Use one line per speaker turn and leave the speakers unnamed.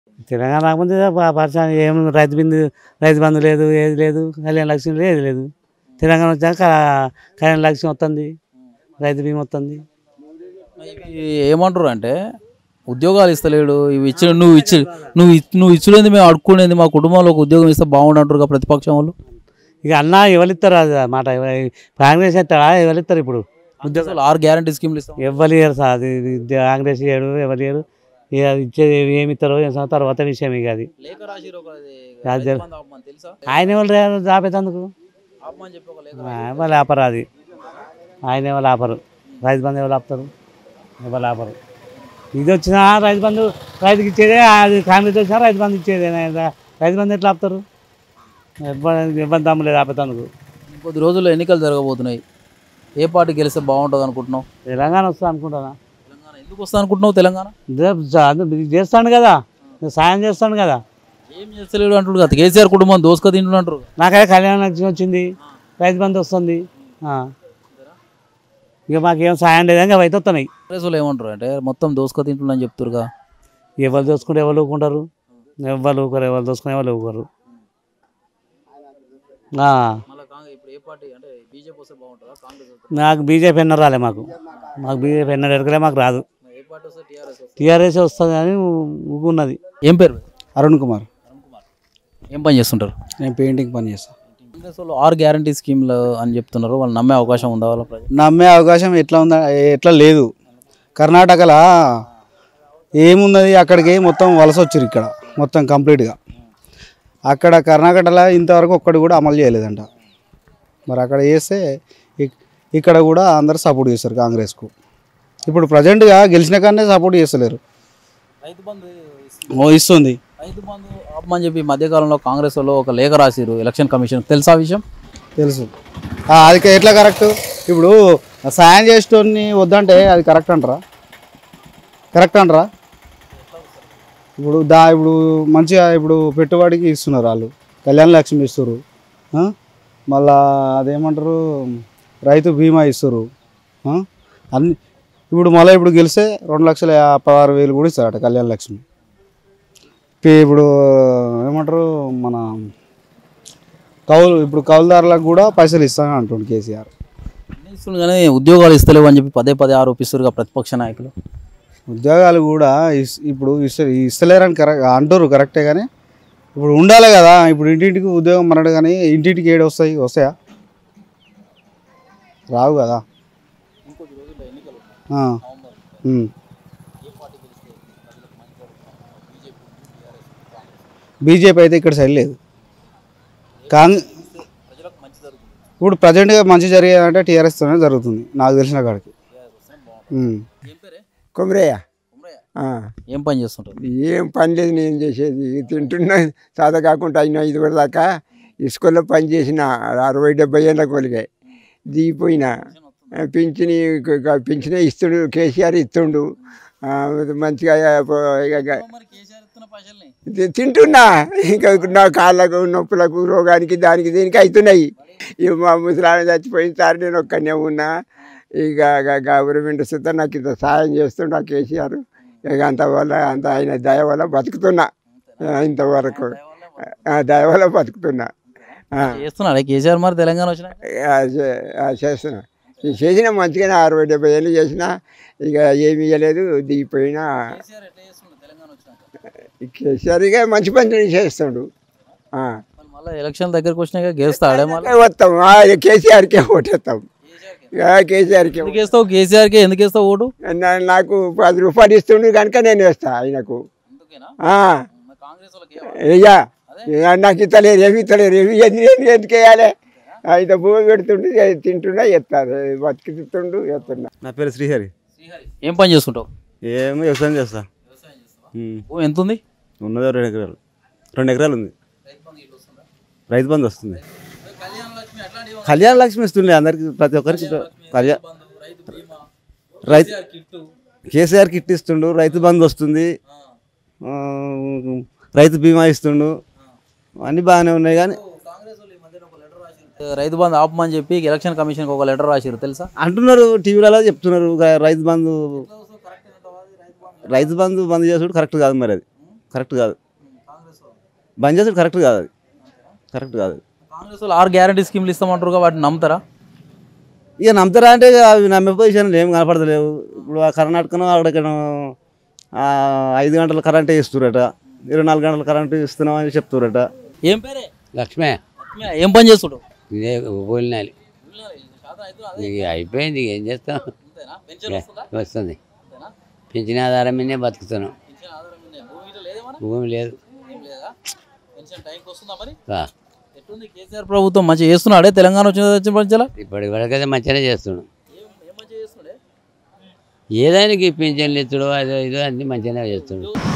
తెలంగాణ రాకముందు పరిచయం ఏం రైతు బిందు రైతు బంధు లేదు ఏది లేదు కళ్యాణ లక్ష్యం లేదు ఏది లేదు తెలంగాణ వచ్చాక క- కళ్యాణ లక్ష్యం వస్తుంది రైతు బీమా వస్తుంది
ఇవి ఏమంటారు అంటే ఉద్యోగాలు ఇస్తలేడు ఇవి ఇచ్చిన నువ్వు ఇచ్చి నువ్వు ఇచ్- నువ్వు ఇచ్చులేంది మేము అడుక్కునేది మా కుటుంబంలో ఒక ఉద్యోగం ఇస్తే బాగుండంటారు ప్రతిపక్షం వాళ్ళు
ఇక అన్న ఎవరిస్తారు అది మాట ఎవ- కాంగ్రెస్ ఎత్తాడా ఎవరిస్తారు ఇప్పుడు ఉద్యోగం
అసలు ఆరు గ్యారంటీ స్కీమ్లు ఇస్తాం
ఎవరు ఇయ్యరు సార్ అది ఇది కాంగ్రెస్ ఇయ్యడు ఎవరు ఇయ్యరు ఇక ఇచ్చేది ఏమి ఇస్తారో ఏం సంగతి తర్వాత విషయం ఇక అది
లేఖ రాసిరు ఒక అది
అది
రైతు బంధు ఆపమని తెలుసా
ఆయన ఎవరు జాపేతందుకు
ఆపమని చెప్పి ఒక లేఖ
ఎవరు ఆపరు అది ఆయన ఎవరు ఆపరు రైతు బంధు ఎవరు ఆపుతారు ఎవరు ఆపరు ఇది వచ్చినా రైతు బంధు రైతుకి ఇచ్చేదే అది కాంగ్రెస్ వచ్చినా రైతు బంధు ఇచ్చేదే రైతు బంధు ఎట్లా ఆపుతారు ఇబ్బంది ఇబ్బంది దమ్ము లేదు ఆపేతందుకు
ఇంకొద్ది రోజుల్లో ఎన్నికలు జరగబోతున్నాయి ఏ పార్టీ గెలిస్తే బాగుంటుంది అనుకుంటున్నావు
తెలంగాణ వస్తుంది అనుకుంటానా
తెలంగాణ ఎందుకు వస్తా అనుకుంటున్నావు తెలంగాణ
ఇదే జా- ఇది చేస్తాను కదా సాయం చేస్తాను కదా
ఏం చేస్తలేడు అంటాడు కదా కేసీఆర్ కుటుంబం దోసుక తింటున్నారు
నాకైతే కళ్యాణ లక్ష్మి వచ్చింది రైతు బంధు వస్తుంది ఆ. ఇక మాకేం సాయం లేదు ఇంకా అయితే వస్తున్నాయి
కాంగ్రెస్ వాళ్ళు ఏమంటారు అంటే మొత్తం దోసుక తింటున్నా చెప్తురుగా
ఎవరు దోసుకుంటే ఎవరు ఊకుంటారు ఎవరు ఊకరు ఎవరు దోసుకుని ఎవరు ఊకరు ఆ.
మళ్ళీ ఇప్పుడు ఏ పార్టీ అంటే బీజేపీ వస్తే బాగుంటుందా కాంగ్రెస్
నాకు బీజేపీ ఎన్న రాలే మాకు మాకు బీజేపీ ఎన్న ఎడకలే మాకు రాదు
ఏ పార్టీ వస్తే టీఆర్ఎస్
టీఆర్ఎస్ వస్తుంది కానీ ఊకున్నది
ఏం పేరు
అరుణ్ కుమార్
ఏం పని చేస్తుంటారు
నేను పెయింటింగ్ పని చేస్తాను
కాంగ్రెస్ వాళ్ళు ఆరు గ్యారంటీ స్కీమ్లు అని చెప్తున్నారు వాళ్ళు నమ్మే అవకాశం ఉందా వాళ్ళ ప్రజలు
నమ్మే అవకాశం ఎట్లా ఉందా ఎట్లా లేదు కర్ణాటకలో ఏమున్నది అక్కడికి మొత్తం వలస వచ్చారు ఇక్కడ మొత్తం కంప్లీట్గా అక్కడ కర్ణాటకలో ఇంతవరకు ఒక్కటి కూడా అమలు చేయలేదంట మరి అక్కడ చేస్తే ఇక్- ఇక్కడ కూడా అందరు సపోర్ట్ చేస్తారు కాంగ్రెస్కు ఇప్పుడు ప్రజెంట్గా గెలిచిన కానీ సపోర్ట్ చేస్తలేరు
రైతు బంధు
ఓ ఇస్తుంది
రైతు బంధు ఆపమని చెప్పి ఈ మధ్యకాలంలో కాంగ్రెస్ వాళ్ళు ఒక లేఖ రాసిరు ఎలక్షన్ కమిషన్ తెలుసా ఆ విషయం
తెలుసు ఆ, అది క- ఎట్లా కరెక్ట్ ఇప్పుడు సాయం చేసేటోని వద్దంటే అది కరెక్ట్ అంటారా కరెక్ట్ అంటారా ఇప్పుడు దా ఇప్పుడు మంచిగా ఇప్పుడు పెట్టుబడికి ఇస్తున్నారు వాళ్ళు కళ్యాణ లక్ష్మి ఇస్తారు ఆ? మళ్ళా అదేమంటారు రైతు బీమా ఇస్తారు ఆ? అన్ని ఇప్పుడు మళ్ళీ ఇప్పుడు గెలిస్తే రెండు లక్షల యా- పదహారు వేలు కూడా ఇస్తారట కళ్యాణ లక్ష్మి పే- ఇప్పుడు ఏమంటారు మన కౌలు ఇప్పుడు కౌలుదారులకు కూడా పైసలు ఇస్తానని అంటుండు కేసీఆర్
అన్ని ఇస్తుంది కానీ ఉద్యోగాలు ఇస్తలేవు అని చెప్పి పదే పదే ఆరోపిస్తారు ప్రతిపక్ష నాయకులు
ఉద్యోగాలు కూడా ఇస్ ఇప్పుడు ఇస్త ఇస్తలేరని కరెక్ట్ అంటారు కరెక్టే కానీ ఇప్పుడు ఉండాలి కదా ఇప్పుడు ఇంటింటికి ఉద్యోగం మనడు కానీ ఇంటింటికి ఏడు వస్తాయి వస్తాయా రావు కదా ఆ. ఉమ్. బీజేపీ అయితే ఇక్కడ సైడ్ లేదు కాంగ్ ఇప్పుడు ప్రజెంట్గా మంచి జరిగేదంటే టీఆర్ఎస్తోనే జరుగుతుంది నాకు తెలిసిన కాడికి ఉమ్.
కుమరయ్య ఆ,
ఏం పని చేస్తుంటారు
ఏం పని లేదు నేను చేసేది తింటున్నా సాదా కాకుండా అయినా ఇది దాకా ఇసుకల్లో పని చేసిన అరవై డెబ్బై ఏళ్ళ కొలిగే దిగిపోయినా పింఛని పింఛనే ఇస్తుండు కేసీఆర్ ఇస్తుండు ఆ, మంచిగా ఇక తి- తింటున్నా ఇంకా నా కాళ్ళకు నొప్పులకు రోగానికి దానికి దీనికి అవుతున్నాయి ఇక మా ముసలామె చచ్చిపోయిన సార్ నేను ఒక్కనే ఉన్నా ఇక గవర్నమెంట్ సుతా నాకు ఇంత సాయం చేస్తుండు ఆ కేసీఆర్ ఇక అంతవల్ల అంత ఆయన దయ వల్ల బతుకుతున్నా ఆ, ఇంతవరకు ఆ, దయ వల్ల బతుకుతున్నా ఆ,
చేస్తున్నాడు కేసీఆర్ మరి తెలంగాణ వచ్చిన
ఆ, చే- ఆ, చేస్తున్నా ఈ చేసిన మంచిగానే అరవై డెబ్బై ఏళ్ళు చేసిన ఇక ఏమి ఇవ్వలేదు దిగిపోయినా కేసీఆర్ ఇక మంచి పని చేస్తుండు ఆ.
మళ్ళీ ఎలక్షన్ దగ్గరకు వచ్చినాక గెలుస్తాడే మళ్ళీ
వస్తాం ఆ, కేసీఆర్కే ఓటేస్తాం ఇక కేసీఆర్కే
ఎందుకు వేస్తావు కేసీఆర్కి ఎందుకు వేస్తావు ఓటు
నా- నాకు పది రూపాయలు ఇస్తుండు కనుక నేను వేస్తా ఆయనకు ఆ. అయ్యా ఇక నాకు ఇస్తలేరు ఏమి ఇస్తలేరు ఏమి ఎందుకు ఎందుకు వేయాలి అయితే భూమి పెడుతుండు ఏ- తింటున్నా ఎత్తారు బతికిస్తుండు ఎత్తున్నా
నా పేరు శ్రీహరి
ఏం పని చేసుకుంటావు
ఏమో వ్యవసాయం చేస్తా ఉమ్.
ఓ ఎంత ఉంది
ఉన్నది రెండు ఎకరాలు రెండు ఎకరాలు ఉంది రైతు బంధు వస్తుంది కళ్యాణ లక్ష్మి ఇస్తుంది అందరికి ప్రతి ఒక్కరికి కళ్యాణ రైతు కేసీఆర్ కిట్ ఇస్తుండు రైతు బంధు వస్తుంది ఆ, రైతు బీమా ఇస్తుండు అన్నీ బాగానే ఉన్నాయి కానీ
రైతు బంధు ఆపమని చెప్పి ఎలక్షన్ కమిషన్కి ఒక లెటర్ రాసిరు తెలుసా
అంటున్నారు టీవీలలో చెప్తున్నారు గా- రైతు బంధు రైతు బంధు బంద్ చేసుడు కరెక్ట్ కాదు మరి అది కరెక్ట్ కాదు బంద్ చేసుడు కరెక్ట్ కాదు అది కరెక్ట్ కాదు
కాంగ్రెస్ వాళ్ళు ఆరు గ్యారంటీ స్కీమ్లు ఇస్తామంటారు వాటిని నమ్ముతారా
ఇక నమ్ముతారా అంటే ఇక అవి నమ్మే పొజిషన్లు ఏం కనపడతలేవు ఇప్పుడు ఆ కర్ణాటకను అక్కడిక్కడ ఆ, ఐదు గంటల కరెంటే ఇస్తురట ఇరవై నాలుగు గంటల కరెంటు ఇస్తున్నామని చెప్తురట
ఏం పేరే
లక్ష్మే
లక్ష్మి, ఏం పని చేస్తుడు
ఇదే పోలినాలి ఇక అయిపోయింది ఇక ఏం చేస్తాం వస్తుంది పెంచిన ఆధారం మీదే బతుకుతున్నాం భూమి లేదు ఆ.
ఎట్లుంది కేసీఆర్ ప్రభుత్వం మంచిగా చేస్తున్నాడే తెలంగాణ వచ్చిన వచ్చిన పంచాల
ఇప్పటి వరకైతే మంచిగానే చేస్తున్నాం ఏదైనా ఈ పింఛన్లు ఇచ్చుడు అదో ఇదో అన్ని మంచిగానే చేస్తున్నాడు